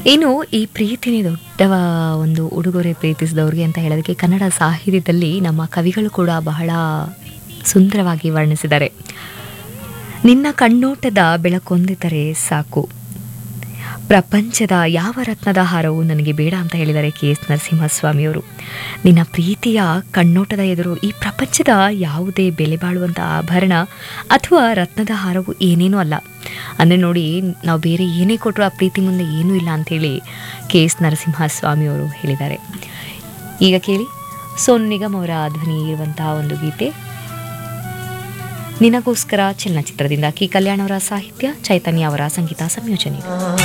ಇನ್ನು ಈ ಪ್ರೀತಿನೇ ದೊಡ್ಡವ ಒಂದು ಉಡುಗೊರೆ ಪ್ರೀತಿಸಿದವ್ರಿಗೆ ಅಂತ ಹೇಳೋದಕ್ಕೆ ಕನ್ನಡ ಸಾಹಿತ್ಯದಲ್ಲಿ ನಮ್ಮ ಕವಿಗಳು ಕೂಡ ಬಹಳ ಸುಂದರವಾಗಿ ವರ್ಣಿಸಿದ್ದಾರೆ ನಿನ್ನ ಕಣ್ಣೋಟದ ಬೆಳಕೊಂದಿದ್ದರೆ ಸಾಕು ಪ್ರಪಂಚದ ಯಾವ ರತ್ನದ ಹಾರವು ನನಗೆ ಬೇಡ ಅಂತ ಹೇಳಿದ್ದಾರೆ ಕೆ ಎಸ್ ನರಸಿಂಹಸ್ವಾಮಿಯವರು ನಿನ್ನ ಪ್ರೀತಿಯ ಕಣ್ಣೋಟದ ಎದುರು ಈ ಪ್ರಪಂಚದ ಯಾವುದೇ ಬೆಲೆ ಬಾಳುವಂಥ ಆಭರಣ ಅಥವಾ ರತ್ನದ ಹಾರವು ಏನೇನೂ ಅಲ್ಲ ಅಂದರೆ ನೋಡಿ ನಾವು ಬೇರೆ ಏನೇ ಕೊಟ್ಟರು ಆ ಪ್ರೀತಿ ಮುಂದೆ ಏನೂ ಇಲ್ಲ ಅಂಥೇಳಿ ಕೆ ಎಸ್ ನರಸಿಂಹಸ್ವಾಮಿಯವರು ಹೇಳಿದ್ದಾರೆ ಈಗ ಕೇಳಿ ಸೋನು ನಿಗಮ್ ಅವರ ಧ್ವನಿ ಇರುವಂತಹ ಒಂದು ಗೀತೆ ನಿನಗೋಸ್ಕರ ಚಲನಚಿತ್ರದಿಂದ ಕಿ ಕಲ್ಯಾಣ್ ಅವರ ಸಾಹಿತ್ಯ ಚೈತನ್ಯ ಅವರ ಸಂಗೀತ ಸಂಯೋಜನೆ